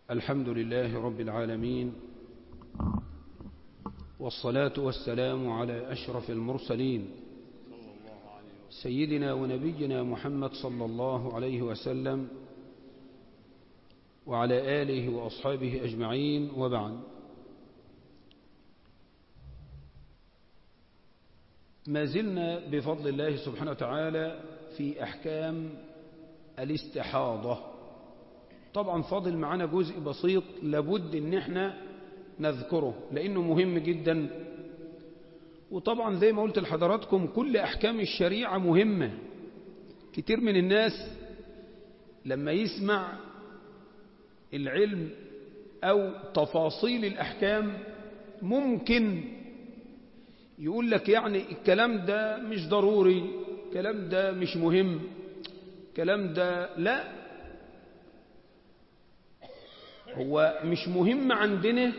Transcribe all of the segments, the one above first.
الحمد لله رب العالمين والصلاة والسلام على أشرف المرسلين سيدنا ونبينا محمد صلى الله عليه وسلم وعلى آله وأصحابه أجمعين وبعد ما زلنا بفضل الله سبحانه وتعالى في أحكام الاستحاضة طبعا فاضل معنا جزء بسيط لابد ان احنا نذكره لانه مهم جدا وطبعا زي ما قلت لحضراتكم كل احكام الشريعة مهمة كتير من الناس لما يسمع العلم او تفاصيل الاحكام ممكن يقول لك يعني الكلام ده مش ضروري الكلام ده مش مهم الكلام ده لا هو مش مهم عندنا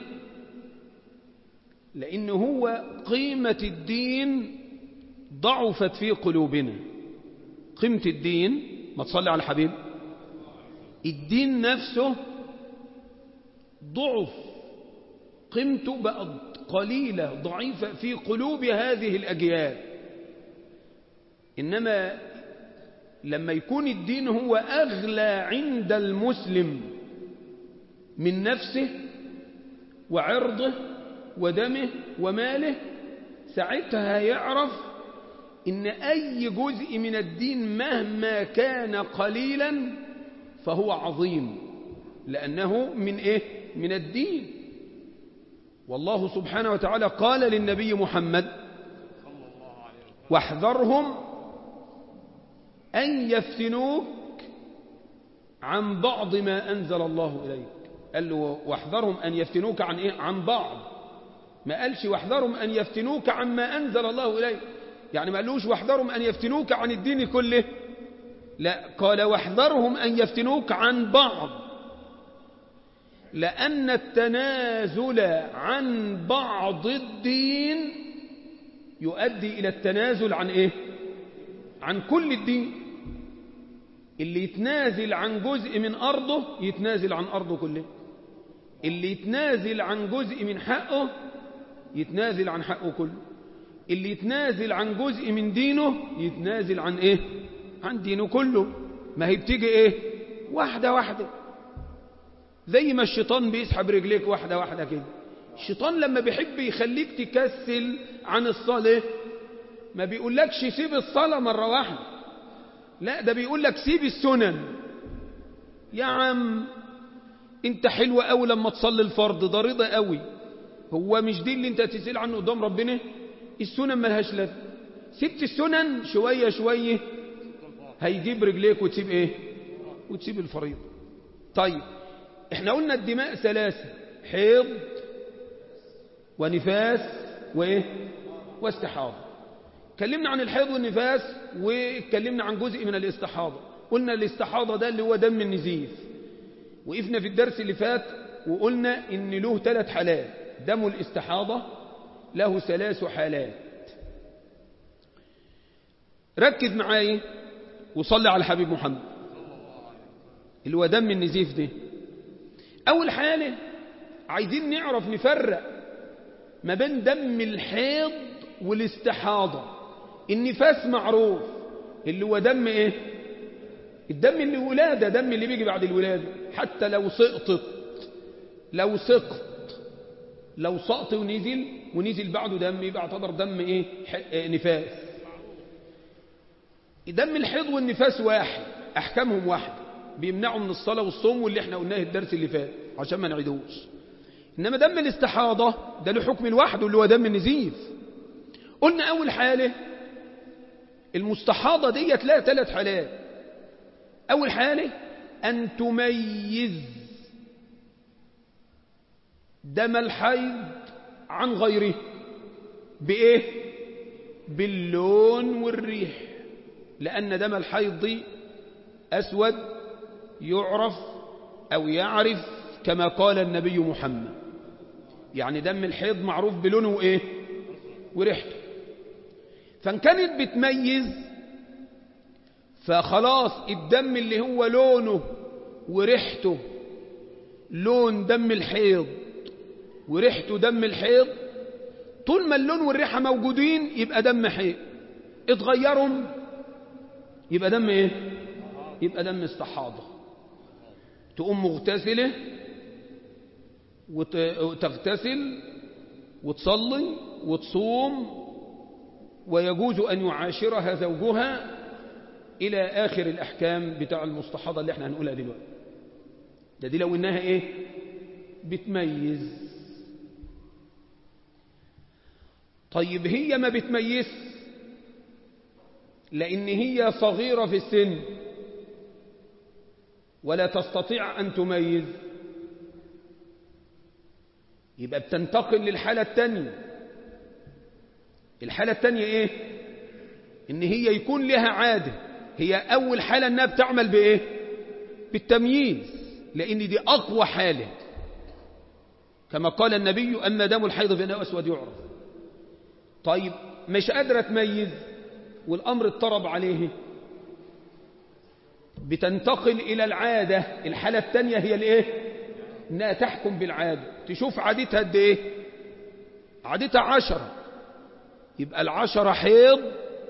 لأن هو قيمة الدين ضعفت في قلوبنا قيمة الدين ما تصلي على الحبيب الدين نفسه ضعف قيمته بقت قليلة ضعيفة في قلوب هذه الأجيال إنما لما يكون الدين هو أغلى عند المسلم من نفسه وعرضه ودمه وماله ساعتها يعرف ان اي جزء من الدين مهما كان قليلا فهو عظيم لانه من ايه من الدين والله سبحانه وتعالى قال للنبي محمد واحذرهم ان يفتنوك عن بعض ما انزل الله اليك قال له واحذرهم أن يفتنوك عن إيه؟ عن بعض ما قالش واحذرهم أن يفتنوك عما أنزل الله إليك يعني ما قالوش واحذرهم أن يفتنوك عن الدين كله لا قال واحذرهم أن يفتنوك عن بعض لأن التنازل عن بعض الدين يؤدي إلى التنازل عن إيه عن كل الدين اللي يتنازل عن جزء من أرضه يتنازل عن أرضه كله اللي يتنازل عن جزء من حقه يتنازل عن حقه كله اللي يتنازل عن جزء من دينه يتنازل عن ايه عن دينه كله ما هي بتيجي ايه واحدة واحدة زي ما الشيطان بيسحب رجليك واحدة واحدة كده الشيطان لما بيحب يخليك تكسل عن الصلاة ما بيقولكش سيب الصلاة مرة واحدة لا ده بيقول لك سيب السنن يا عم انت حلو قوي لما تصلي الفرض ده رضا قوي هو مش دي اللي انت تسأل عنه قدام ربنا السنن ملهاش لازمه سبت السنن شوية شوية هيجيب رجليك وتسيب ايه وتسيب الفريضة طيب احنا قلنا الدماء ثلاثة حيض ونفاس وايه واستحاضة اتكلمنا عن الحيض والنفاس واتكلمنا عن جزء من الاستحاضة قلنا الاستحاضة ده اللي هو دم النزيف وقفنا في الدرس اللي فات وقلنا ان له ثلاث حالات دم الاستحاضة له ثلاث حالات ركز معايا وصلي على الحبيب محمد اللي هو دم النزيف ده اول حالة عايزين نعرف نفرق ما بين دم الحيض والاستحاضة النفاس معروف اللي هو دم ايه الدم اللي ولادة دم اللي بيجي بعد الولادة حتى لو سقطت لو سقط لو سقط ونزل ونزل بعده دم يبقى اعتبر دم ايه نفاس دم الحيض والنفاس واحد احكامهم واحد بيمنعوا من الصلاة والصوم واللي احنا قلناه الدرس اللي فات عشان ما نعيدوش انما دم الاستحاضة ده له حكم لوحده اللي هو دم النزيف قلنا أول حالة المستحاضة دي لها ثلاث حالات أول حالة أن تميز دم الحيض عن غيره بإيه؟ باللون والريح لأن دم الحيض دي أسود يعرف أو يعرف كما قال النبي محمد يعني دم الحيض معروف بلونه إيه؟ وريحته فان كانت بتميز فخلاص الدم اللي هو لونه وريحته لون دم الحيض وريحته دم الحيض طول ما اللون والريحة موجودين يبقى دم حيض اتغيرهم يبقى دم ايه يبقى دم استحاضة تقوم مغتسلة وتغتسل وتصلي وتصوم ويجوز أن يعاشرها زوجها إلى آخر الأحكام بتاع المستحاضة اللي احنا هنقولها دلوقتي ده دي لو إنها إيه بتميز طيب هي ما بتميز لأن هي صغيرة في السن ولا تستطيع أن تميز يبقى بتنتقل للحالة الثانية الحالة الثانية إيه إن هي يكون لها عادة هي أول حالة أنها بتعمل بإيه بالتمييز لأن دي أقوى حالة كما قال النبي أما دم الحيض فإنه أسود يعرف طيب مش قادرة تميز والأمر اضطرب عليه بتنتقل إلى العادة الحالة الثانية هي الإيه إنها تحكم بالعادة تشوف عادتها قد إيه عادتها عشرة يبقى العشرة حيض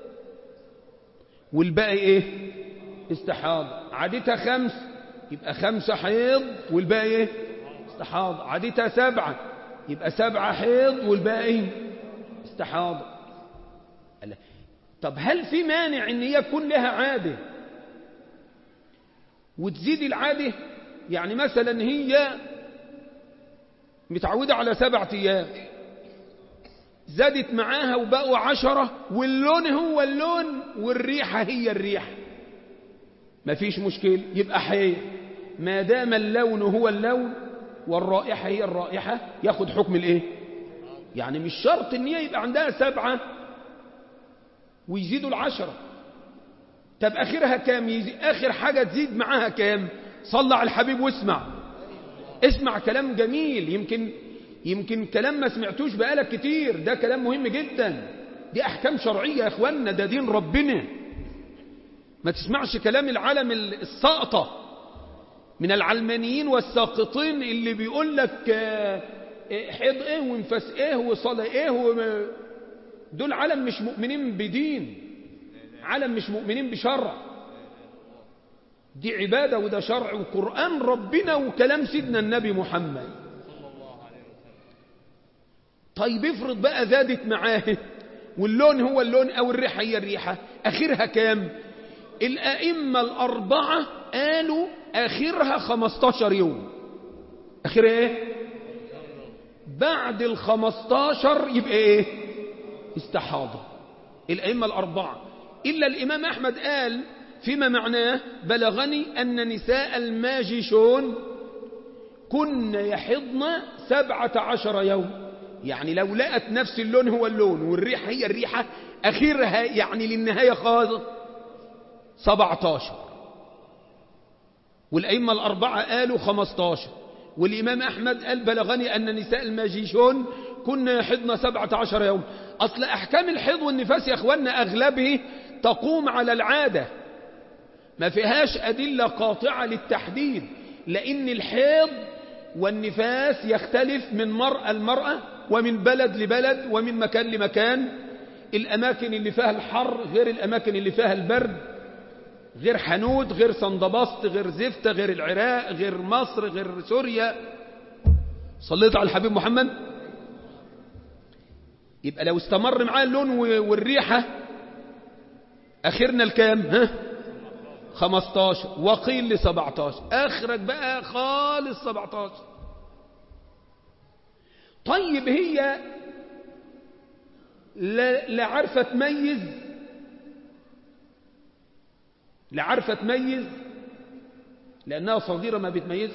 والباقي إيه استحاض عادتها خمس يبقى خمسة حيض والباقي إيه استحاض عادتها سبعة يبقى سبعة حيض والباقي استحاضة طب هل في مانع ان هي يكون لها عادة وتزيد العادة يعني مثلا هي متعودة على سبعة ايام زادت معاها وبقوا عشرة واللون هو اللون والريحة هي الريحة مفيش مشكلة يبقى حي ما دام اللون هو اللون والرائحة هي الرائحة ياخد حكم الايه يعني مش شرط ان هي يبقى عندها سبعة ويزيدوا العشرة طب اخرها كام يزيد اخر حاجة تزيد معاها كام صلى على الحبيب واسمع اسمع كلام جميل يمكن يمكن كلام ما سمعتوش بقالك كتير ده كلام مهم جدا دي احكام شرعية يا اخوانا ده دين ربنا ما تسمعش كلام العالم الساقطة من العلمانيين والساقطين اللي بيقول لك حيض ايه وانفاس ايه وصلاة ايه و... دول عالم مش مؤمنين بدين عالم مش مؤمنين بشرع دي عبادة وده شرع وقرآن ربنا وكلام سيدنا النبي محمد طيب افرض بقى زادت معاه واللون هو اللون او الريحة هي الريحة اخرها كام الائمة الاربعة قالوا اخرها 15 يوم اخرها ايه بعد ال 15 يبقى ايه استحاضة الائمة الاربعة الا الامام احمد قال فيما معناه بلغني ان نساء الماجشون كن يحضن سبعة عشر يوم يعني لو لقت نفس اللون هو اللون والريحة هي الريحة اخرها يعني للنهاية خالص 17 والأئمة الأربعة قالوا 15 والإمام أحمد قال بلغني أن نساء الماجيشون كنا يحضن 17 يوم أصل أحكام الحيض والنفاس يا أخوانا أغلبه تقوم على العادة ما فيهاش أدلة قاطعة للتحديد لأن الحيض والنفاس يختلف من مرأة لمرأة ومن بلد لبلد ومن مكان لمكان الأماكن اللي فيها الحر غير الأماكن اللي فيها البرد غير حنود غير صندبسط غير زفتة غير العراق غير مصر غير سوريا صليت على الحبيب محمد يبقى لو استمر معاه اللون والريحة اخرنا الكام ها 15 وقيل ل 17 اخرك بقى خالص 17 طيب هي لا, لا عارفة تميز لا عارفة تميز لأنها صغيرة ما بتميز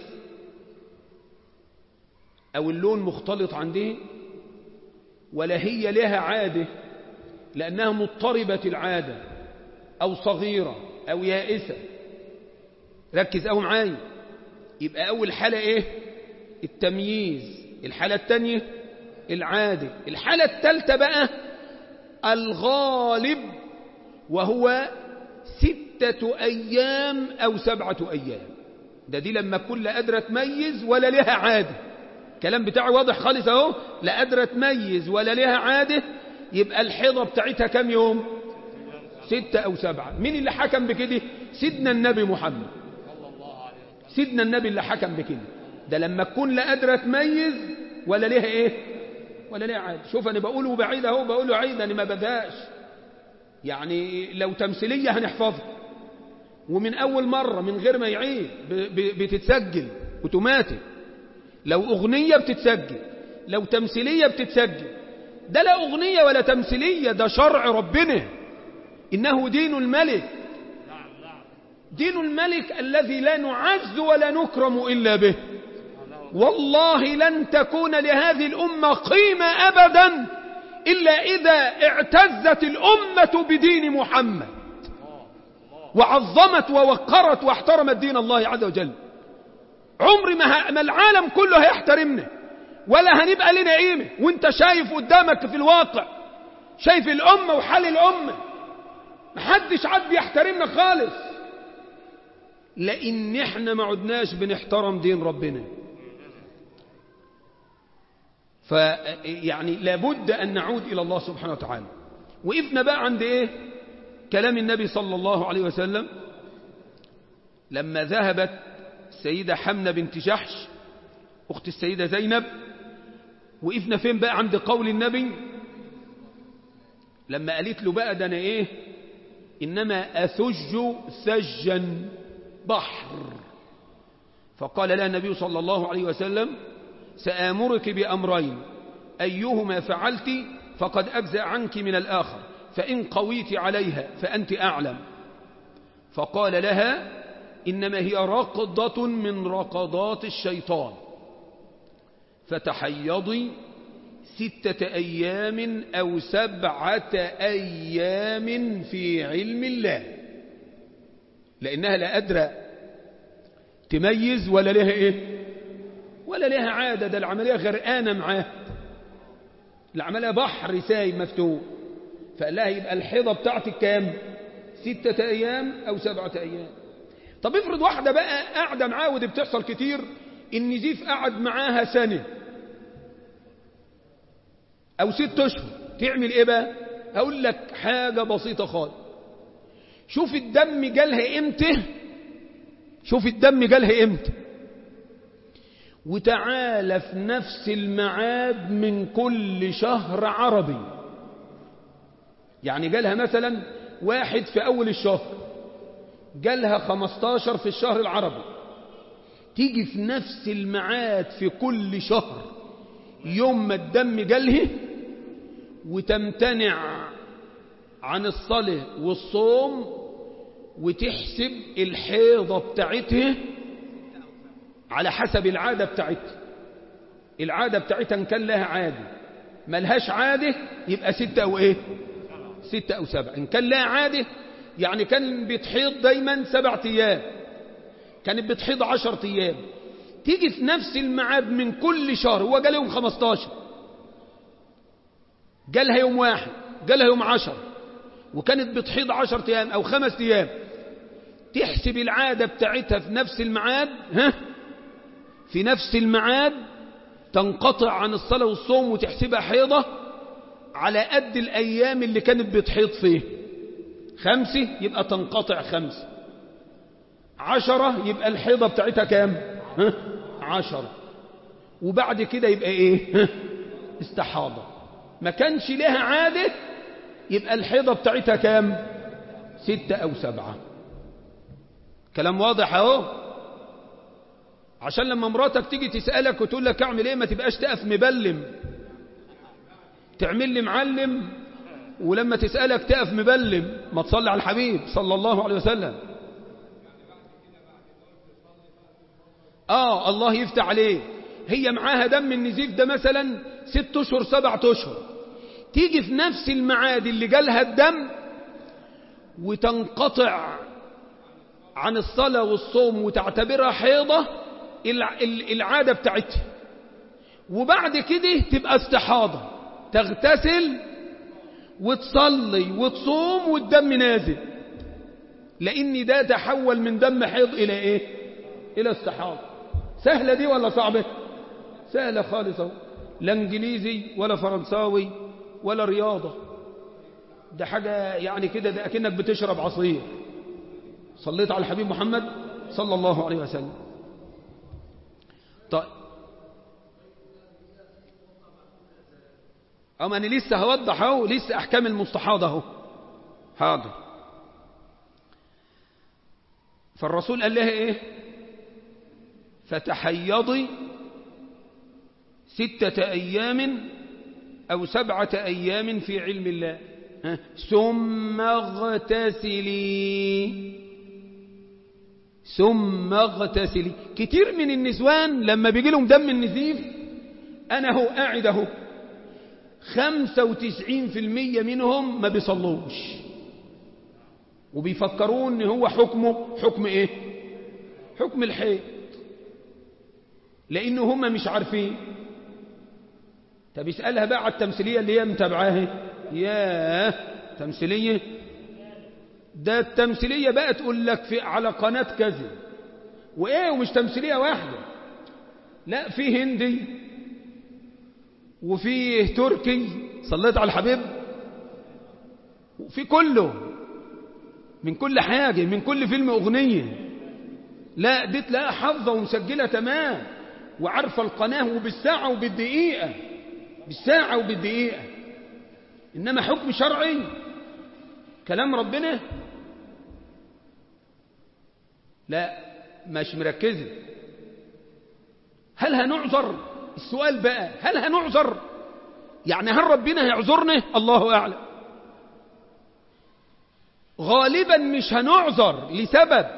أو اللون مختلط عندها ولا هي لها عادة لأنها مضطربة العادة أو صغيرة أو يائسة ركز أو معايا يبقى أول حالة إيه التمييز الحالة الثانية العادة الحالة الثالثة بقى الغالب وهو ستة أيام أو سبعة أيام ده دي لما تكون لا قادرة تميز ولا لها عادة الكلام بتاعي واضح خالص اهو لا قادرة تميز ولا لها عادة يبقى الحيضة بتاعتها كام يوم ستة أو سبعة مين اللي حكم بكده سيدنا النبي محمد سيدنا النبي اللي حكم بكده ده لما تكون لا قادرة تميز ولا ليها ايه ولا ليها عادة شوف انا بقوله بعيد اهو بقوله عيد انا ما بداش يعني لو تمثيلية هنحفظها ومن أول مرة من غير ما يعيد بتتسجل اوتوماتيك لو أغنية بتتسجل لو تمثيلية بتتسجل ده لا أغنية ولا تمثيلية ده شرع ربنا إنه دين الملك دين الملك الذي لا نعز ولا نكرم إلا به والله لن تكون لهذه الأمة قيمة أبدا إلا إذا اعتزت الأمة بدين محمد وعظمت ووقرت واحترمت دين الله عز وجل عمر ما العالم كله هيحترمنا ولا هنبقى لنا قيمة وانت شايف قدامك في الواقع شايف الأمة وحال الأمة محدش عاد بيحترمنا خالص لأن احنا ما عدناش بنحترم دين ربنا فيعني لابد أن نعود إلى الله سبحانه وتعالى وقفنا بقى عند إيه كلام النبي صلى الله عليه وسلم لما ذهبت السيدة حمنة بنت جحش أخت السيدة زينب وقفنا فين بقى عند قول النبي لما قالت له بقى ده أنا إيه إنما أثج ثجا بحر فقال لها النبي صلى الله عليه وسلم سآمرك بأمرين أيهما فعلت فقد أجزأ عنك من الآخر فإن قويت عليها فأنت أعلم فقال لها إنما هي رقضة من رقضات الشيطان فتحيضي ستة أيام أو سبعة أيام في علم الله لأنها لا أدرى تميز ولا لها إيه ولا لها عادة ده العملية غرقانة معاه العملية بحر سايب مفتوح فقال لها يبقى الحيضة بتاعتك كام ستة أيام أو سبعة أيام طب افرض واحدة بقى قاعدة معاه ودي بتحصل كتير النزيف قعد معاها سنة أو ست أشهر تعمل إيه بقى أقول لك حاجة بسيطة خالص شوف الدم جالها إمتى شوف الدم جالها إمتى وتعالى في نفس الميعاد من كل شهر عربي يعني جالها مثلا واحد في أول الشهر جالها خمستاشر في الشهر العربي تيجي في نفس الميعاد في كل شهر يوم ما الدم جاله وتمتنع عن الصلاة والصوم وتحسب الحيضة بتاعتها على حسب العادة بتاعتها العادة بتاعتها إن كان لها عادة ملهاش عادة يبقى ستة أو إيه ستة أو سبعة إن كان لها عادة يعني كان بتحيض دايما سبعة أيام كانت بتحيض عشر أيام تيجي في نفس الميعاد من كل شهر هو جال يوم 15 جالها يوم واحد جالها يوم عشر وكانت بتحيض عشر أيام أو خمس أيام تحسب العادة بتاعتها في نفس الميعاد ها في نفس الميعاد تنقطع عن الصلاة والصوم وتحسبها حيضة على قد الأيام اللي كانت بتحيض فيه خمسة يبقى تنقطع خمسة عشرة يبقى الحيضة بتاعتها كام ها؟ عشرة وبعد كده يبقى ايه ها؟ استحاضة ما كانش لها عادة يبقى الحيضة بتاعتها كام ستة أو سبعة كلام واضح اهو عشان لما مراتك تيجي تسألك وتقول لك اعمل ايه ما تبقاش تقف مبلم تعمل لي معلم ولما تسألك تقف مبلم ما تصلي على الحبيب صلى الله عليه وسلم آه الله يفتح عليه هي معاها دم النزيف ده مثلا ست أشهر سبعة أشهر تيجي في نفس الميعاد اللي جالها الدم وتنقطع عن الصلاة والصوم وتعتبرها حيضة العادة بتاعتها وبعد كده تبقى استحاضة تغتسل وتصلي وتصوم والدم نازل لأن ده تحول من دم حيض إلى إيه إلى استحاضة سهلة دي ولا صعبة سهلة خالص اهو لا انجليزي ولا فرنساوي ولا رياضة ده حاجة يعني كده ده أكنك بتشرب عصير صليت على الحبيب محمد صلى الله عليه وسلم طيب أما أنا لسه هوضح أهو لسه أحكام المستحاضة أهو حاضر فالرسول قال لها إيه فتحيضي ستة أيام أو سبعة أيام في علم الله ها؟ ثم اغتسلي ثم اغتسلي كتير من النسوان لما بيجي لهم دم النزيف أنا هو قاعد أهو خمسة وتسعين في المية منهم ما بيصلوش وبيفكرون ان هو حكمه حكم ايه حكم الحيض لان هم مش عارفين طب اسألها بقى على التمثيلية اللي هي متابعاها ياه تمثيلية ده التمثيلية بقى تقول لك في على قناة كذا وايه ومش تمثيلية واحدة لا في هندي وفي تركي صليت على الحبيب وفي كله من كل حاجة من كل فيلم أغنية لا دي تلاقيها حافظة ومسجلة تمام وعارفة القناة وبالساعة وبالدقيقة بالساعة وبالدقيقة إنما حكم شرعي كلام ربنا لا مش مركزة هل هنعذر السؤال بقى هل هنعذر يعني هل ربنا هيعذرنا الله أعلم غالبا مش هنعذر لسبب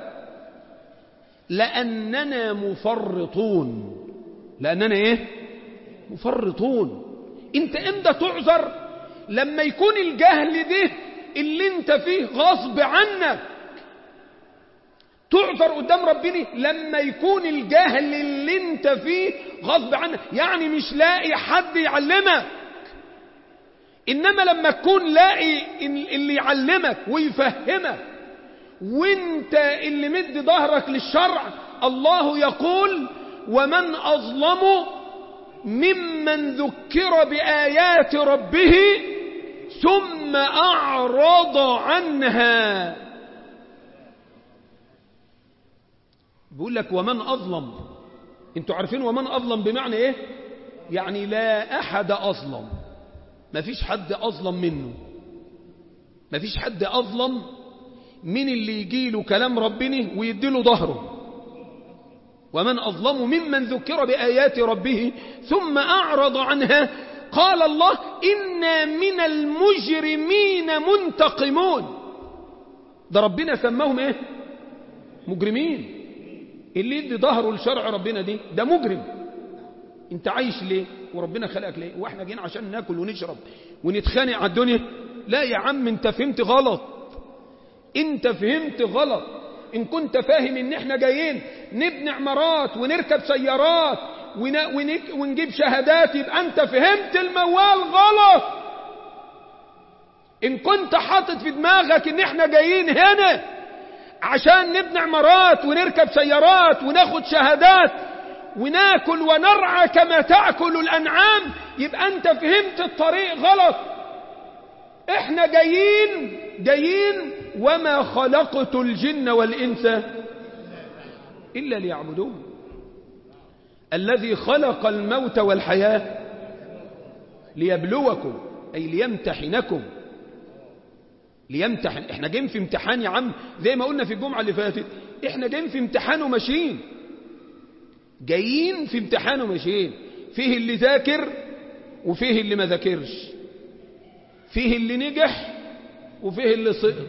لأننا مفرطون لأننا إيه مفرطون انت امتى تعذر لما يكون الجهل ده اللي انت فيه غصب عنك تعذر قدام ربنا لما يكون الجهل اللي انت فيه غصب عنك يعني مش لاقي حد يعلمك إنما لما تكون لاقي اللي يعلمك ويفهمك وانت اللي مد ظهرك للشرع الله يقول ومن أظلم ممن ذكر بآيات ربه ثم أعرض عنها بيقول لك ومن أظلم انتوا عارفين ومن أظلم بمعنى ايه يعني لا أحد أظلم ما فيش حد أظلم منه ما فيش حد أظلم من اللي يجي له كلام ربنا ويديله ظهره ومن أظلم ممن ذكر بآيات ربه ثم أعرض عنها قال الله إنا من المجرمين منتقمون ده ربنا سماهم ايه مجرمين اللي يدي ظهره لشرع ربنا دي ده مجرم انت عايش ليه وربنا خلقك ليه واحنا جينا عشان ناكل ونشرب ونتخانق على الدنيا لا يا عم انت فهمت غلط انت فهمت غلط ان كنت فاهم ان احنا جايين نبني عمارات ونركب سيارات ونجيب شهادات يبقى انت فهمت الموال غلط ان كنت حاطط في دماغك ان احنا جايين هنا عشان نبني عمارات ونركب سيارات وناخد شهادات وناكل ونرعى كما تأكل الأنعام يبقى أنت فهمت الطريق غلط احنا جايين جايين وما خلقت الجن والإنس إلا ليعبدون الذي خلق الموت والحياة ليبلوكم أي ليمتحنكم ليمتحن احنا جايين في امتحان يا عم زي ما قلنا في الجمعة اللي فاتت احنا جايين في امتحان وماشيين جايين في امتحان وماشيين فيه اللي ذاكر وفيه اللي ما ذاكرش فيه اللي نجح وفيه اللي سقط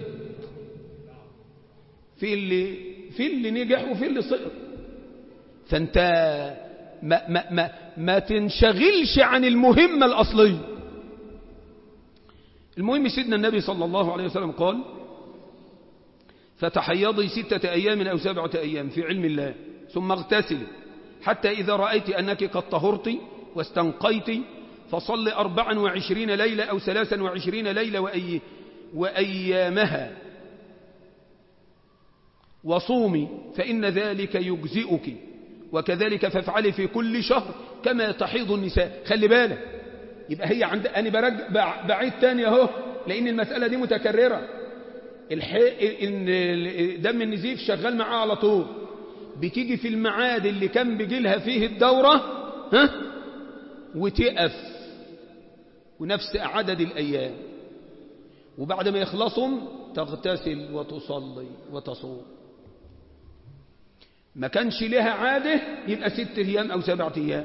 فيه اللي فيه اللي نجح وفيه اللي سقط فانت ما, ما, ما, ما تنشغلش عن المهمة الأصلية المهم سيدنا النبي صلى الله عليه وسلم قال فتحيضي ستة أيام أو سبعة أيام في علم الله ثم اغتسلي حتى إذا رأيت أنك قد طهرت واستنقيت فصل أربعا وعشرين ليلة أو ثلاثا وعشرين ليلة وأي وأيامها وصومي فإن ذلك يجزئك وكذلك فافعلي في كل شهر كما تحيض النساء خلي بالك يبقى هي عند أنا برجع بعيد تاني اهو لأن المسألة دي متكررة إن دم النزيف شغال معاه على طول بتيجي في الميعاد اللي كان بيجيلها فيه الدورة ها وتقف ونفس عدد الأيام وبعد ما يخلصهم تغتسل وتصلي وتصوم ما كانش لها عادة يبقى ست أيام أو سبعة أيام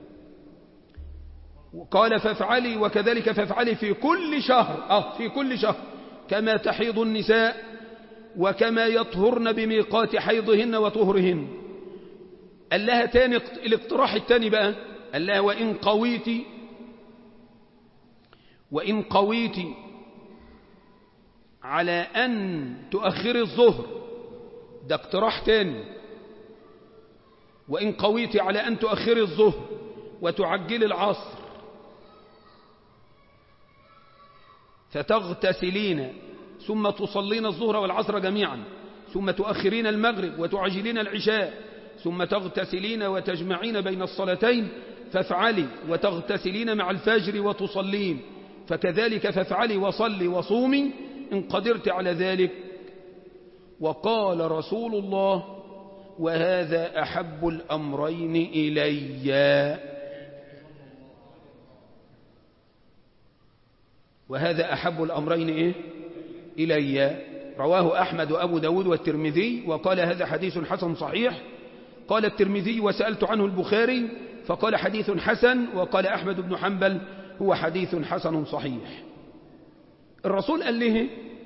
قال فافعلي وكذلك فافعلي في كل شهر آه في كل شهر كما تحيض النساء وكما يطهرن بميقات حيضهن وطهرهن قال لها تاني الاقتراح التاني بقى قال لها وإن قويت وإن قويت على أن تؤخر الظهر ده اقتراح تاني وإن قويت على أن تؤخر الظهر وتعجل العصر فتغتسلين ثم تصلين الظهر والعصر جميعا ثم تؤخرين المغرب وتعجلين العشاء ثم تغتسلين وتجمعين بين الصلاتين فافعلي وتغتسلين مع الفجر وتصلين فكذلك فافعلي وصلي وصومي إن قدرت على ذلك وقال رسول الله وهذا أحب الأمرين إلي وهذا أحب الأمرين إيه؟ إلي رواه أحمد وأبو داود والترمذي وقال هذا حديث حسن صحيح قال الترمذي وسألت عنه البخاري فقال حديث حسن وقال أحمد بن حنبل هو حديث حسن صحيح الرسول قال له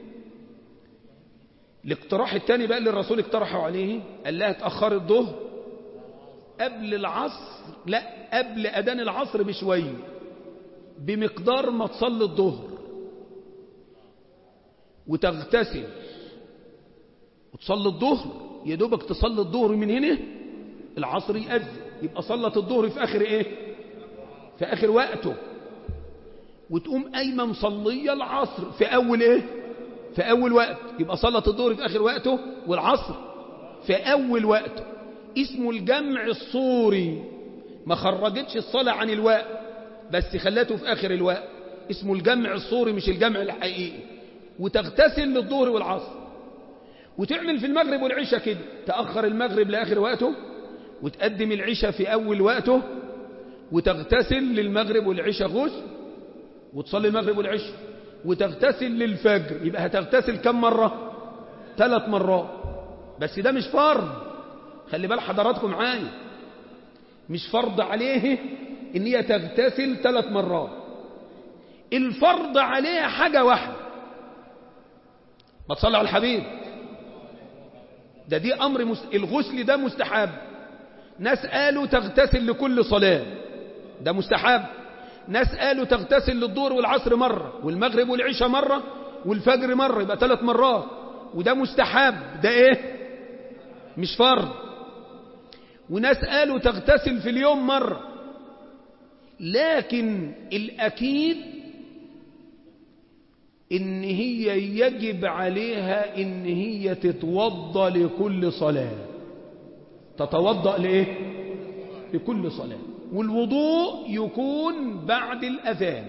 الاقتراح الثاني بقى اللي الرسول اقترحه عليه قال لها تأخر الظهر قبل العصر لا قبل أذان العصر بشوية بمقدار ما تصلي الظهر وتغتسل وتصلي الظهر يا دوبك تصلي الظهر من هنا العصر يأذن يبقى صلت الظهر في آخر إيه في آخر وقته وتقوم قايمة مصلية العصر في أول إيه في أول وقت يبقى صلت الظهر في آخر وقته والعصر في أول وقته اسمه الجمع الصوري ما خرجتش الصلاة عن الوقت بس خلته في آخر الوقت اسمه الجمع الصوري مش الجمع الحقيقي وتغتسل للظهر والعصر وتعمل في المغرب والعشاء كده تأخر المغرب لآخر وقته وتقدم العشاء في أول وقته وتغتسل للمغرب والعشاء غسل وتصلي المغرب والعشاء وتغتسل للفجر يبقى هتغتسل كم مرة ثلاث مرات بس ده مش فرض خلي بال حضراتكم معايا مش فرض عليه ان هي تغتسل ثلاث مرات الفرض عليها حاجة واحدة ما تصلي على الحبيب ده دي أمر مست... الغسل ده مستحب ناس قالوا تغتسل لكل صلاة ده مستحب ناس قالوا تغتسل للظهر والعصر مرة والمغرب والعشاء مرة والفجر مرة يبقى ثلاث مرات وده مستحب ده ايه مش فرض وناس قالوا تغتسل في اليوم مرة لكن الأكيد إن هي يجب عليها إن هي تتوضى لكل صلاة تتوضأ لإيه لكل صلاة والوضوء يكون بعد الأذان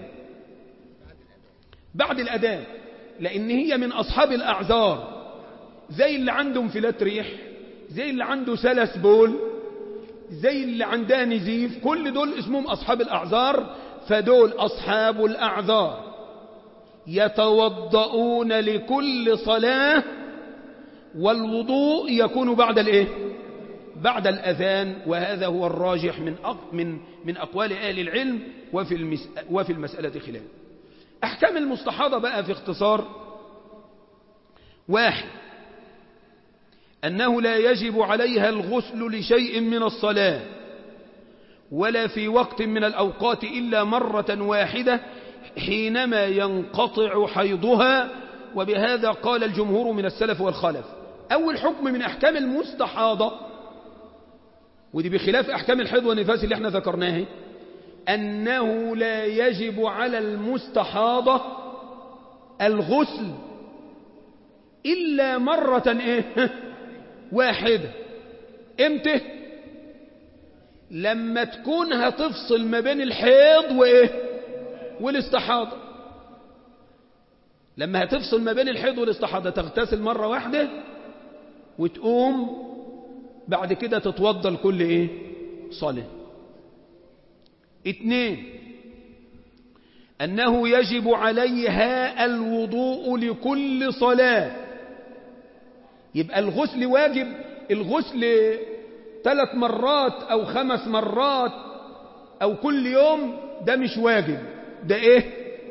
بعد الأذان لأن هي من أصحاب الأعذار زي اللي عنده انفلات ريح زي اللي عنده سلس بول زي اللي عندها نزيف كل دول اسمهم أصحاب الأعذار فدول أصحاب الأعذار يتوضؤون لكل صلاة والوضوء يكون بعد الايه بعد الأذان وهذا هو الراجح من من من أقوال أهل العلم وفي المس وفي المسألة خلاف أحكام المستحاضة بقى في اختصار واحد أنه لا يجب عليها الغسل لشيء من الصلاة ولا في وقت من الأوقات إلا مرة واحدة حينما ينقطع حيضها وبهذا قال الجمهور من السلف والخلف أول حكم من أحكام المستحاضة ودي بخلاف أحكام الحيض والنفاس اللي احنا ذكرناه أنه لا يجب على المستحاضة الغسل إلا مرة إيه واحدة امتى لما تكون هتفصل ما بين الحيض وايه والاستحاضة لما هتفصل ما بين الحيض والاستحاضة تغتسل مرة واحدة وتقوم بعد كده تتوضى لكل ايه صلاة اتنين أنه يجب عليها الوضوء لكل صلاة يبقى الغسل واجب الغسل ثلاث مرات أو خمس مرات أو كل يوم ده مش واجب ده إيه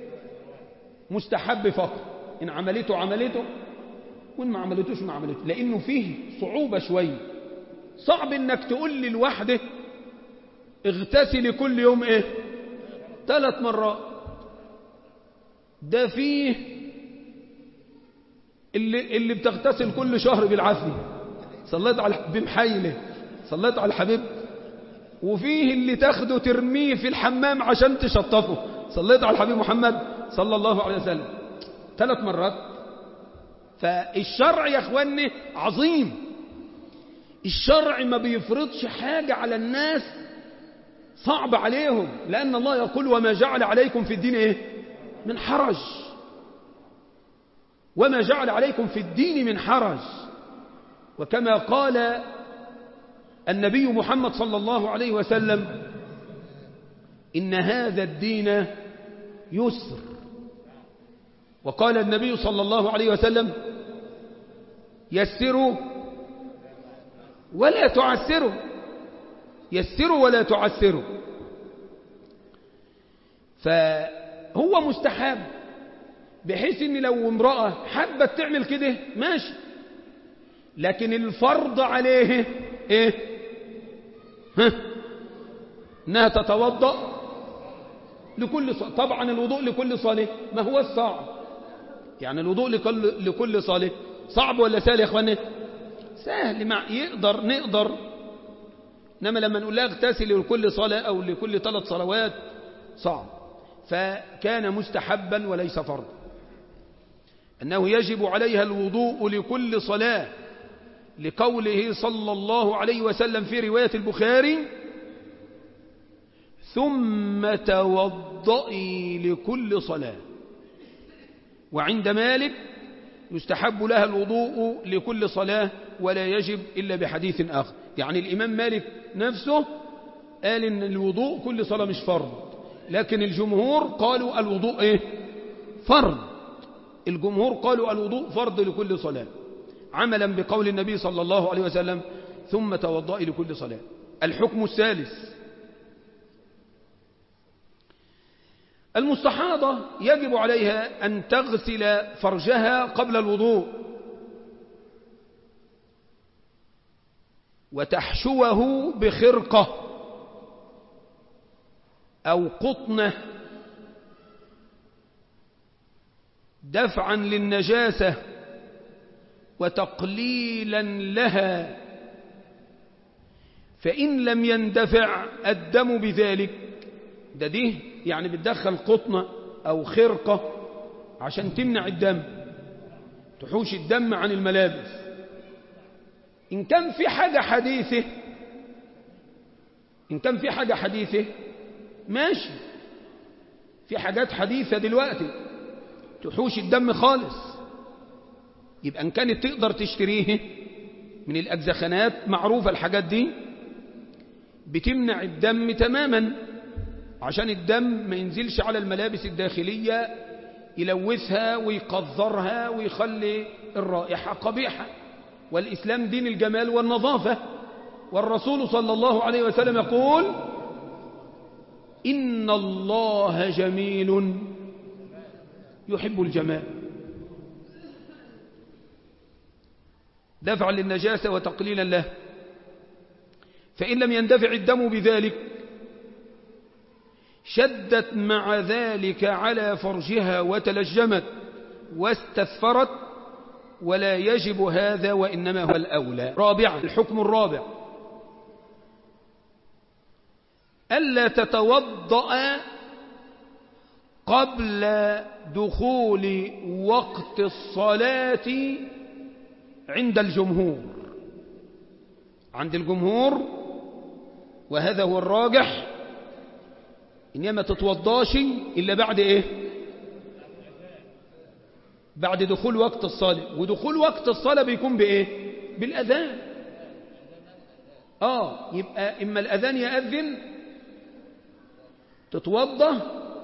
مستحب فقط إن عملته عملته وإن ما عملتوش ما عملته لأنه فيه صعوبة شوية صعب إنك تقول لي لوحده اغتسلي كل يوم إيه ثلاث مرات ده فيه اللي, اللي بتغتسل كل شهر بالعافية صليت على بمحيله صليت على الحبيب وفيه اللي تاخده ترميه في الحمام عشان تشطفه صليت على الحبيب محمد صلى الله عليه وسلم ثلاث مرات فالشرع يا اخواني عظيم الشرع ما بيفرضش حاجة على الناس صعب عليهم لأن الله يقول وما جعل عليكم في الدين إيه من حرج وما جعل عليكم في الدين من حرج وكما قال النبي محمد صلى الله عليه وسلم إن هذا الدين يسر وقال النبي صلى الله عليه وسلم يسروا ولا تعسروا يسروا ولا تعسروا فهو مستحب بحيث ان لو امرأة حبت تعمل كده ماشي لكن الفرض عليه ايه ها انها تتوضأ لكل صلاة طبعا الوضوء لكل صلاة ما هو الصعب يعني الوضوء لكل, لكل صلاة صعب ولا سهل يا اخواني سهل مع يقدر نقدر انما لما نقول لها اغتسل لكل صلاة او لكل ثلاث صلوات صعب فكان مستحبا وليس فرضا أنه يجب عليها الوضوء لكل صلاة لقوله صلى الله عليه وسلم في رواية البخاري ثم توضئي لكل صلاة وعند مالك يستحب لها الوضوء لكل صلاة ولا يجب إلا بحديث آخر يعني الإمام مالك نفسه قال إن الوضوء كل صلاة مش فرض لكن الجمهور قالوا الوضوء إيه فرض الجمهور قالوا الوضوء فرض لكل صلاة عملا بقول النبي صلى الله عليه وسلم ثم توضئي لكل صلاة الحكم الثالث المستحاضة يجب عليها أن تغسل فرجها قبل الوضوء وتحشوه بخرقة أو قطنة دفعا للنجاسة وتقليلا لها فإن لم يندفع الدم بذلك ده دي يعني بتدخل قطنة أو خرقة عشان تمنع الدم تحوش الدم عن الملابس إن كان في حاجة حديثة إن كان في حاجة حديثة ماشي في حاجات حديثة دلوقتي تحوش الدم خالص يبقى إن كانت تقدر تشتريه من الأجزخانات معروفة الحاجات دي بتمنع الدم تماما عشان الدم ما ينزلش على الملابس الداخلية يلوثها ويقذرها ويخلي الرائحة قبيحة والإسلام دين الجمال والنظافة والرسول صلى الله عليه وسلم يقول إن الله جميل يحب الجمال دفعا للنجاسة وتقليلا له فإن لم يندفع الدم بذلك شدت مع ذلك على فرجها وتلجمت واستثفرت ولا يجب هذا وإنما هو الأولى رابعا الحكم الرابع ألا تتوضأ قبل دخول وقت الصلاة عند الجمهور عند الجمهور وهذا هو الراجح إنها ما تتوضاش إلا بعد إيه بعد دخول وقت الصلاة ودخول وقت الصلاة بيكون بإيه بالأذان آه يبقى إما الأذان يأذن تتوضى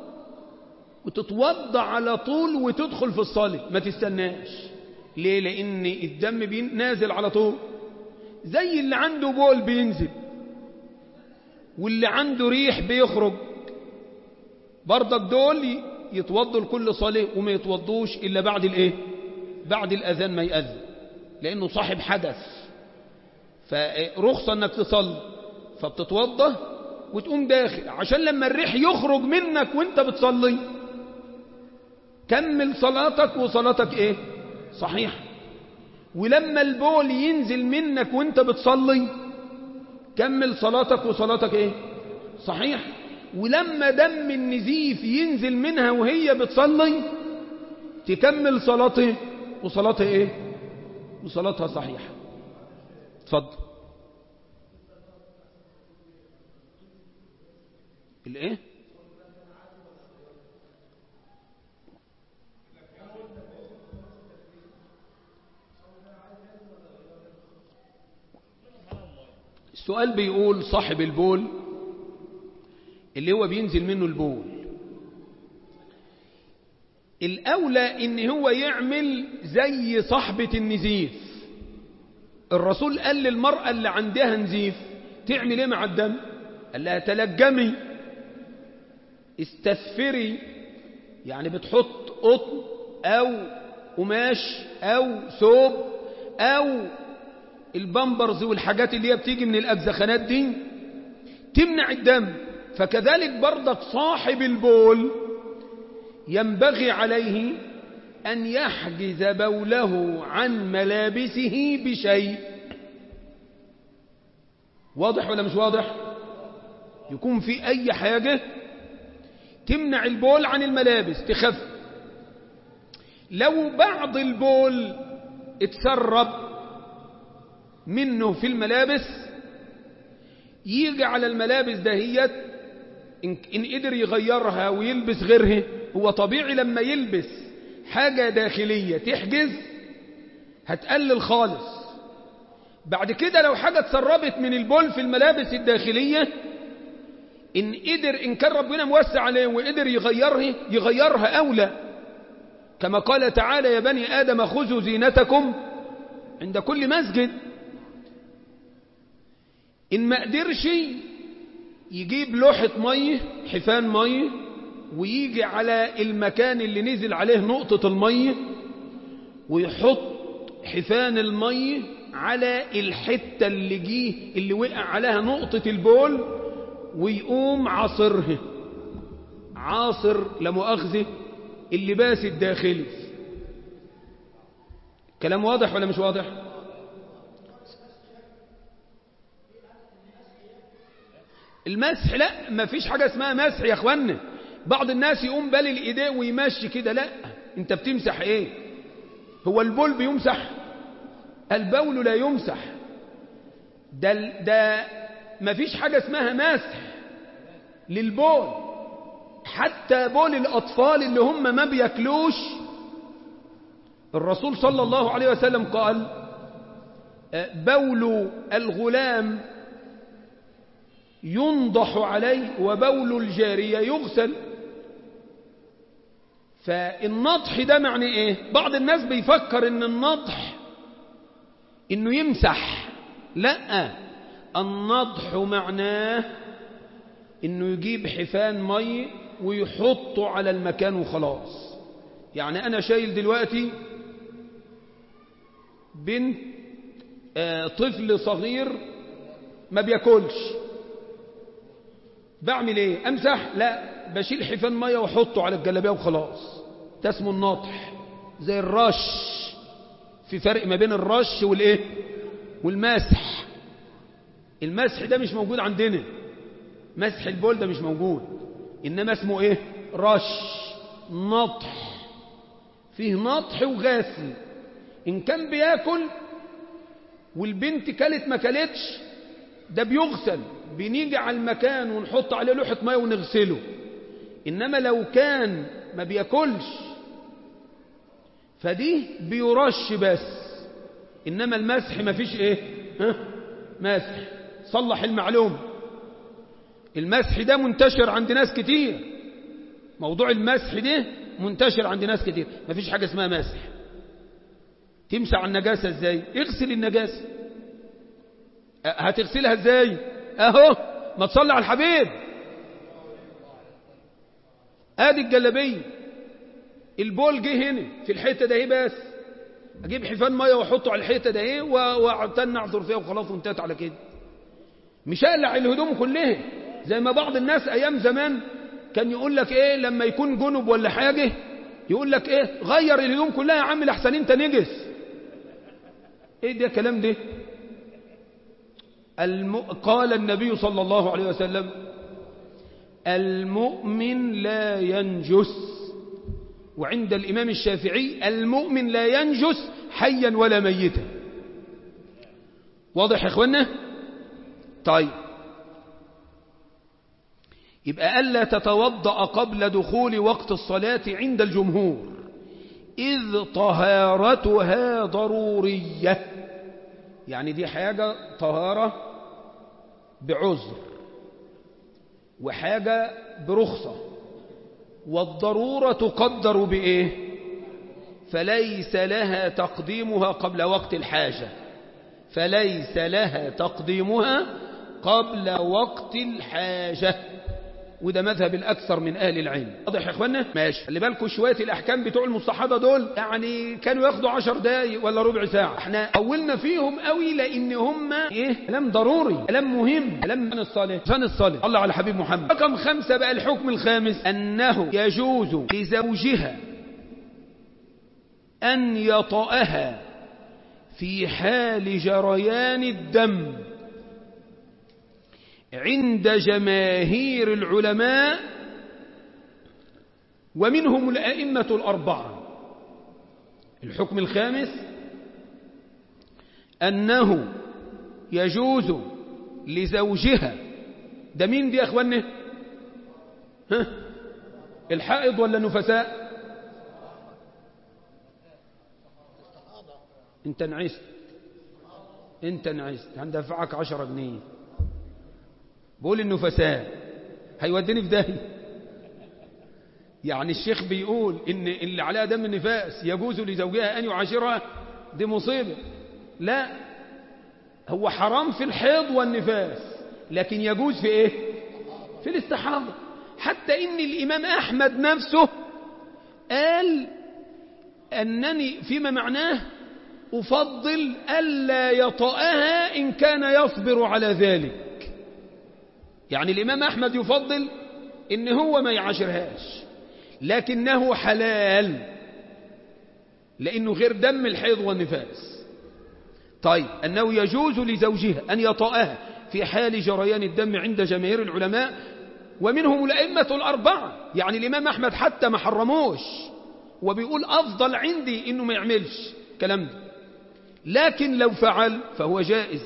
وتتوضى على طول وتدخل في الصلاة ما تستناش ليه لأن الدم بين نازل على طول زي اللي عنده بول بينزل واللي عنده ريح بيخرج برضك دول يتوضوا لكل صلاة وما يتوضوش إلا بعد الإيه بعد الأذان ما يأذن لأنه صاحب حدث فرخصة أنك تصلي فبتتوضى وتقوم داخل عشان لما الريح يخرج منك وانت بتصلي كمل صلاتك وصلاتك ايه صحيح ولما البول ينزل منك وانت بتصلي كمل صلاتك وصلاتك ايه صحيح ولما دم النزيف ينزل منها وهي بتصلي تكمل صلاتها وصلاتها ايه وصلاتها صحيحة اتفضل الايه السؤال بيقول صاحب البول اللي هو بينزل منه البول الأولى إن هو يعمل زي صاحبة النزيف الرسول قال للمرأة اللي عندها نزيف تعمل ايه مع الدم قال لها تلجمي استثفري يعني بتحط قطن أو قماش أو ثوب أو البامبرز والحاجات اللي هي بتيجي من الأجزخانات دي تمنع الدم فكذلك برضك صاحب البول ينبغي عليه أن يحجز بوله عن ملابسه بشيء واضح ولا مش واضح يكون في أي حاجة تمنع البول عن الملابس تخف لو بعض البول اتسرب منه في الملابس يجي على الملابس دهيت إن, إن قدر يغيرها ويلبس غيرها هو طبيعي لما يلبس حاجة داخلية تحجز هتقلل خالص بعد كده لو حاجة اتسربت من البول في الملابس الداخلية إن قدر إن كان ربنا موسع عليه وقدر يغيرها يغيرها أولى كما قال تعالى يا بني آدم خذوا زينتكم عند كل مسجد إن ما قدرش يجيب لوحة مية حفان مية ويجي على المكان اللي نزل عليه نقطة المية ويحط حفان المية على الحتة اللي جيه اللي وقع عليها نقطة البول ويقوم عاصرها عاصر لمؤاخذة اللباس الداخلي كلام واضح ولا مش واضح المسح لا ما فيش حاجة اسمها مسح يا اخوانا بعض الناس يقوم بالي الايديه ويمشي كده لا انت بتمسح ايه هو البول بيمسح البول لا يمسح ده ده ما فيش حاجة اسمها مسح للبول حتى بول الأطفال اللي هم ما بياكلوش الرسول صلى الله عليه وسلم قال بول الغلام ينضح عليه وبول الجارية يغسل فالنضح ده معنى ايه بعض الناس بيفكر ان النضح انه يمسح لا النضح معناه انه يجيب حفان مي ويحطه على المكان وخلاص يعني انا شايل دلوقتي بنت آه طفل صغير ما بياكلش بعمل ايه امسح لا بشيل حفان ميه واحطه على الجلابيه وخلاص ده اسمه النطح زي الرش في فرق ما بين الرش والايه والمسح المسح ده مش موجود عندنا مسح البول ده مش موجود انما اسمه ايه رش نطح فيه نطح وغسل ان كان بياكل والبنت كلت ما كلتش ده بيغسل بنيجي على المكان ونحط عليه لوحة مية ونغسله إنما لو كان ما بياكلش فدي بيرش بس إنما المسح ما فيش إيه ها؟ مسح صلح المعلومة المسح ده منتشر عند ناس كتير موضوع المسح ده منتشر عند ناس كتير ما فيش حاجة اسمها مسح تمسح عن النجاسة ازاي اغسل النجاسة هتغسلها ازاي اهو ما تصلي على الحبيب ادي الجلابيه البول جه هنا في الحته ده ايه بس اجيب حفان ميه واحطه على الحته ده ايه واعتن اعذر فيها وخلاص وانتهت على كده مش اقلع الهدوم كلها زي ما بعض الناس ايام زمان كان يقول لك ايه لما يكون جنب ولا حاجه يقول لك ايه غير الهدوم كلها يا عم لحسن انت نجس ايه ده كلام ده الم... قال النبي صلى الله عليه وسلم المؤمن لا ينجس وعند الإمام الشافعي المؤمن لا ينجس حيا ولا ميتا واضح يا اخوانا طيب يبقى ألا تتوضأ قبل دخول وقت الصلاة عند الجمهور إذ طهارتها ضرورية يعني دي حاجة طهارة بعذر وحاجة برخصة والضرورة تقدر بإيه فليس لها تقديمها قبل وقت الحاجة فليس لها تقديمها قبل وقت الحاجة وده مذهب الأكثر من أهل العلم واضح يا إخوانا ماشي خلي بالكم شوية الأحكام بتوع المصطحبة دول يعني كانوا ياخدوا عشر دقايق ولا ربع ساعة احنا أولنا فيهم قوي لأن هم إيه كلام ضروري كلام مهم كلام عن الصلاة عن الصلاة الله على حبيب محمد رقم خمسة بقى الحكم الخامس أنه يجوز لزوجها أن يطأها في حال جريان الدم عند جماهير العلماء ومنهم الأئمة الأربعة الحكم الخامس أنه يجوز لزوجها ده مين دي يا أخواني ها الحائض ولا النفساء انت نعست انت نعست هندفعك عشرة جنيه بقول النفساء هيوديني في داهية يعني الشيخ بيقول ان اللي عليها دم النفاس يجوز لزوجها ان يعاشرها دي مصيبة لا هو حرام في الحيض والنفاس لكن يجوز في ايه في الاستحاضة حتى ان الامام احمد نفسه قال انني فيما معناه افضل الا يطأها ان كان يصبر على ذلك يعني الإمام أحمد يفضل إن هو ما يعاشرهاش لكنه حلال لأنه غير دم الحيض والنفاس طيب أنه يجوز لزوجها أن يطأها في حال جريان الدم عند جماهير العلماء ومنهم الأئمة الأربعة يعني الإمام أحمد حتى ما حرموش وبيقول أفضل عندي إنه ما يعملش كلام ده لكن لو فعل فهو جائز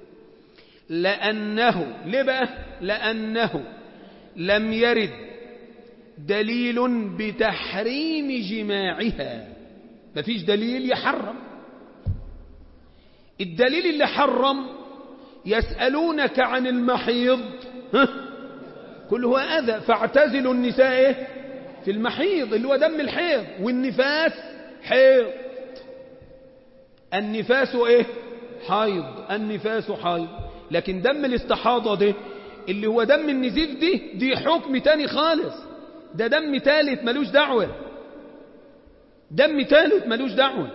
لأنه ليه بقى لأنه لم يرد دليل بتحريم جماعها مفيش دليل يحرم الدليل اللي حرم يسألونك عن المحيض ها؟ كل هو أذى فاعتزلوا النساء في المحيض اللي هو دم الحيض والنفاس حيض النفاس ايه حيض النفاس حيض لكن دم الاستحاضة ده اللي هو دم النزيف دي دي حكم تاني خالص ده دم تالت ملوش دعوة دم تالت ملوش دعوة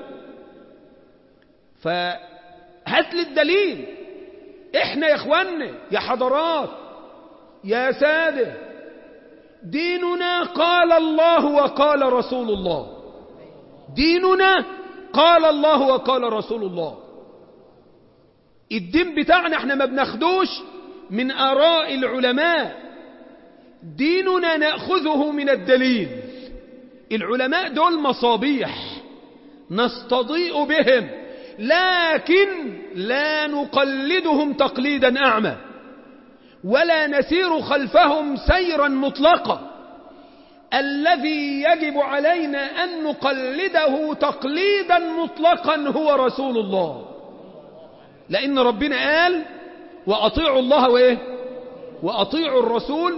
فهات لي الدليل احنا يا اخوانا يا حضرات يا سادة ديننا قال الله وقال رسول الله ديننا قال الله وقال رسول الله الدين بتاعنا احنا ما بناخدوش من آراء العلماء ديننا نأخذه من الدليل العلماء دول مصابيح نستضيء بهم لكن لا نقلدهم تقليدا أعمى ولا نسير خلفهم سيرا مطلقا الذي يجب علينا أن نقلده تقليدا مطلقا هو رسول الله لأن ربنا قال وأطيعوا الله وإيه وأطيعوا الرسول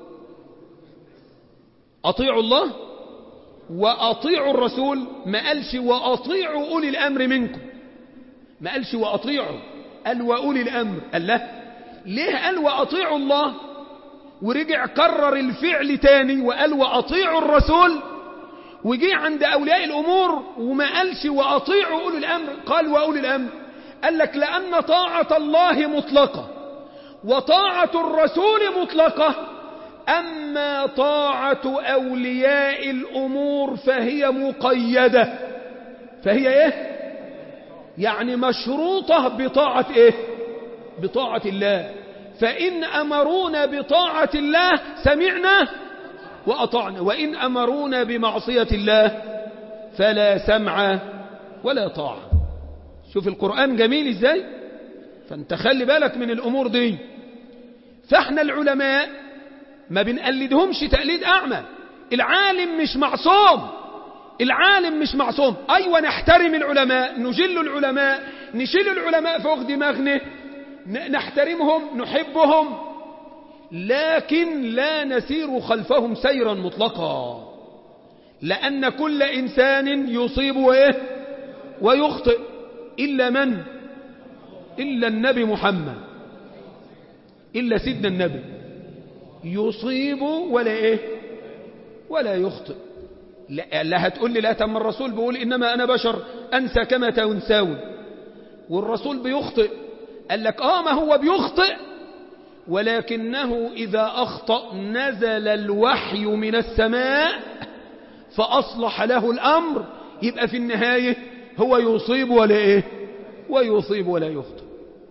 أطيعوا الله وأطيعوا الرسول ما قالش وأطيعوا أولي الأمر منكم ما قالش وأطيعوا قال وأولي الأمر قال لا ليه قال وأطيعوا الله ورجع كرر الفعل تاني وقال وأطيعوا الرسول وجي عند أولياء الأمور وما قالش وأطيعوا أولي الأمر قال وأولي الأمر قال لك لأن طاعة الله مطلقة وطاعة الرسول مطلقة أما طاعة أولياء الأمور فهي مقيدة فهي إيه يعني مشروطة بطاعة إيه بطاعة الله فإن أمرونا بطاعة الله سمعنا وأطعنا وإن أمرونا بمعصية الله فلا سمع ولا طاعة شوف القرآن جميل إزاي فانت خلي بالك من الأمور دي فاحنا العلماء ما بنقلدهمش تقليد أعمى العالم مش معصوم العالم مش معصوم أيوة نحترم العلماء نجل العلماء نشيل العلماء فوق دماغنا نحترمهم نحبهم لكن لا نسير خلفهم سيرا مطلقا لأن كل إنسان يصيب وإيه ويخطئ إلا من إلا النبي محمد إلا سيدنا النبي يصيب ولا إيه ولا يخطئ لا, لا هتقول لي لا تم الرسول بيقول إنما أنا بشر أنسى كما تنسون والرسول بيخطئ قال لك آه ما هو بيخطئ ولكنه إذا أخطأ نزل الوحي من السماء فأصلح له الأمر يبقى في النهاية هو يصيب ولا إيه ويصيب ولا يخطئ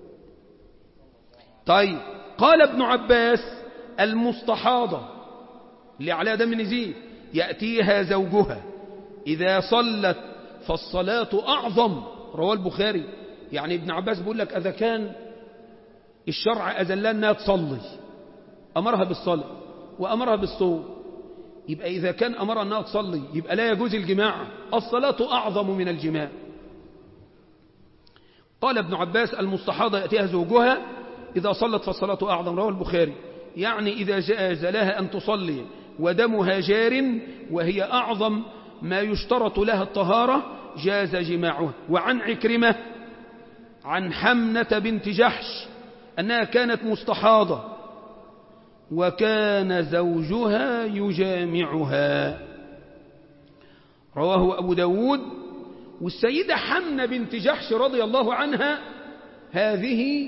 طيب قال ابن عباس المستحاضة اللي على دم نزيد يأتيها زوجها إذا صلت فالصلاة أعظم رواه البخاري يعني ابن عباس بيقول لك إذا كان الشرع أذلها أنها تصلي أمرها بالصلاة وأمرها بالصوم يبقى إذا كان أمرها أنها تصلي يبقى لا يجوز الجماع الصلاة أعظم من الجماع قال ابن عباس المستحاضة يأتيها زوجها إذا صلت فالصلاة أعظم رواه البخاري يعني إذا جاز لها أن تصلي ودمها جار وهي أعظم ما يشترط لها الطهارة جاز جماعها وعن عكرمة عن حمنة بنت جحش أنها كانت مستحاضة وكان زوجها يجامعها رواه أبو داود والسيدة حمنة بنت جحش رضي الله عنها هذه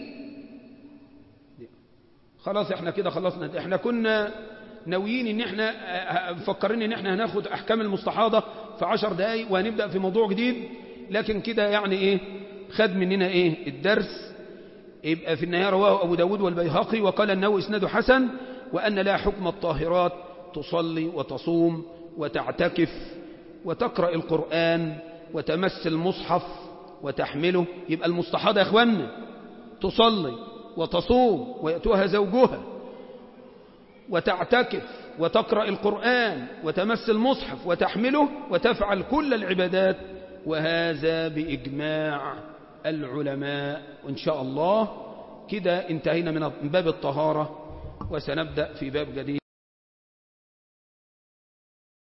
خلاص احنا كده خلصنا احنا كنا ناويين ان احنا مفكرين ان احنا هناخد احكام المستحاضة في عشر دقايق وهنبدأ في موضوع جديد لكن كده يعني ايه خد مننا ايه الدرس يبقى في النهاية رواه أبو داود والبيهقي وقال النووي اسناد حسن وأن لا حكم الطاهرات تصلي وتصوم وتعتكف وتقرأ القرآن وتمس المصحف وتحمله يبقى المستحاضة يا اخوانا تصلي وتصوم ويأتوها زوجها وتعتكف وتقرأ القرآن وتمس المصحف وتحمله وتفعل كل العبادات وهذا بإجماع العلماء وإن شاء الله كده انتهينا من باب الطهارة وسنبدأ في باب جديد